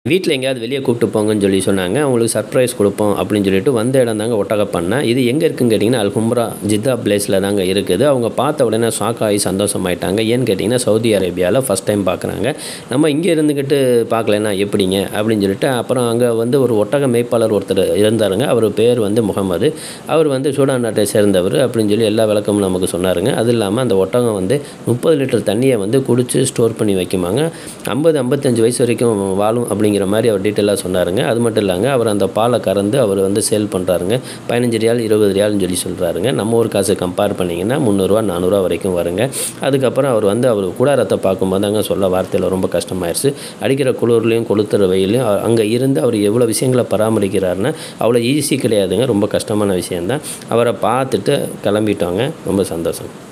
வீட்டில் எங்கேயாவது வெளியே கூப்பிட்டு போங்கன்னு சொல்லி சொன்னாங்க அவங்களுக்கு சர்ப்ரைஸ் கொடுப்போம் அப்படின்னு சொல்லிட்டு வந்த இடம் தாங்க ஒட்டகப்பண்ணை இது எங்கே இருக்குன்னு கேட்டிங்கன்னா அல்ஹும்ரா ஜித்தா பிளேஸில் தாங்க இருக்குது அவங்க பார்த்த உடனே ஷாக் ஆகி சந்தோஷமாயிட்டாங்க ஏன்னு கேட்டிங்கன்னா சவுதி அரேபியாவில் ஃபஸ்ட் டைம் பார்க்குறாங்க நம்ம இங்கே இருந்துக்கிட்டு பார்க்கலன்னா எப்படிங்க அப்படின்னு சொல்லிட்டு அப்புறம் அங்கே வந்து ஒரு ஒட்டக மேய்ப்பாளர் ஒருத்தர் இருந்தாருங்க அவர் பேர் வந்து முகமது அவர் வந்து சூடான் நாட்டை சேர்ந்தவர் அப்படின்னு சொல்லி எல்லா விளக்கமும் நமக்கு சொன்னாருங்க அது இல்லாமல் அந்த ஒட்டகம் வந்து முப்பது லிட்டர் தண்ணியை வந்து குடிச்சு ஸ்டோர் பண்ணி வைக்குமாங்க ஐம்பது ஐம்பத்தஞ்சு வயசு வரைக்கும் வாழும் அப்படிங்கிற மாதிரி அவர் டீட்டெயிலாக சொன்னாருங்க அது மட்டும் இல்லைங்க அவர் அந்த பாலை கறந்து அவர் வந்து சேல் பண்ணுறாருங்க பதினஞ்சு ரியால் இருபது ரியால்னு சொல்லி சொல்கிறாருங்க நம்ம ஊர் காசு கம்பேர் பண்ணிங்கன்னா முந்நூறுரூவா நானூறுரூவா வரைக்கும் வருங்க அதுக்கப்புறம் அவர் வந்து அவர் கூடாரத்தை பார்க்கும்போது தாங்க சொல்ல வார்த்தையில் ரொம்ப கஷ்டமாயிருச்சு அடிக்கிற குளிர்லையும் கொளுத்துற வெயிலையும் அங்கே இருந்து அவர் எவ்வளோ விஷயங்களை பராமரிக்கிறாருன்னா அவ்வளோ ஈஸி கிடையாதுங்க ரொம்ப கஷ்டமான விஷயந்தான் அவரை பார்த்துட்டு கிளம்பிட்டோங்க ரொம்ப சந்தோஷம்